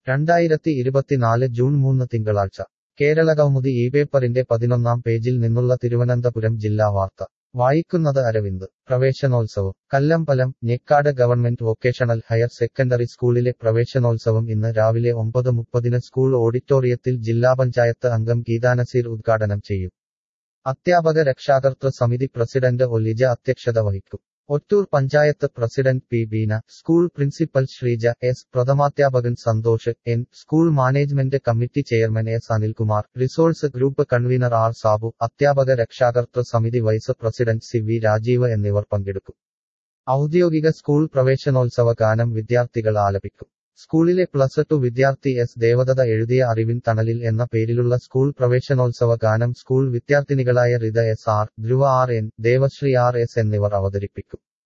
രണ്ടായിരത്തി ഇരുപത്തിനാല് ജൂൺ മൂന്ന് തിങ്കളാഴ്ച കേരളകൗമുദി ഈ പേപ്പറിന്റെ പതിനൊന്നാം പേജിൽ നിന്നുള്ള തിരുവനന്തപുരം ജില്ലാ വാർത്ത വായിക്കുന്നത് അരവിന്ദ് പ്രവേശനോത്സവം Kallambalam Njekkad government vocational higher secondary സ്കൂളിലെ പ്രവേശനോത്സവം ഇന്ന് രാവിലെ ഒമ്പത് മുപ്പതിന് സ്കൂൾ ഓഡിറ്റോറിയത്തിൽ ജില്ലാ പഞ്ചായത്ത് അംഗം ഗീതാനസീർ ഉദ്ഘാടനം ചെയ്യും അധ്യാപക രക്ഷാകർതൃ സമിതി പ്രസിഡന്റ് ഒലിജ അധ്യക്ഷത വഹിക്കും Ottoor panchayat president P Beena school principal Sreeja S പ്രഥമാധ്യാപകൻ Santhosh N school management committee chairman S Anilkumar resource group convener R Sabu അധ്യാപക രക്ഷാകർതൃ സമിതി vice president C V Rajeev എന്നിവർ പങ്കെടുക്കും ഔദ്യോഗിക സ്കൂൾ പ്രവേശനോത്സവ ഗാനം വിദ്യാർത്ഥികൾ ആലപിക്കും സ്കൂളിലെ പ്ലസ് ടു വിദ്യാർത്ഥി എസ് ദേവദത്ത എഴുതിയ അറിവിൻ തണലിൽ എന്ന പേരിലുള്ള സ്കൂൾ പ്രവേശനോത്സവ ഗാനം സ്കൂൾ വിദ്യാർത്ഥിനികളായ Ritha S R Dhruva R N Devasree R S എന്നിവർ അവതരിപ്പിക്കും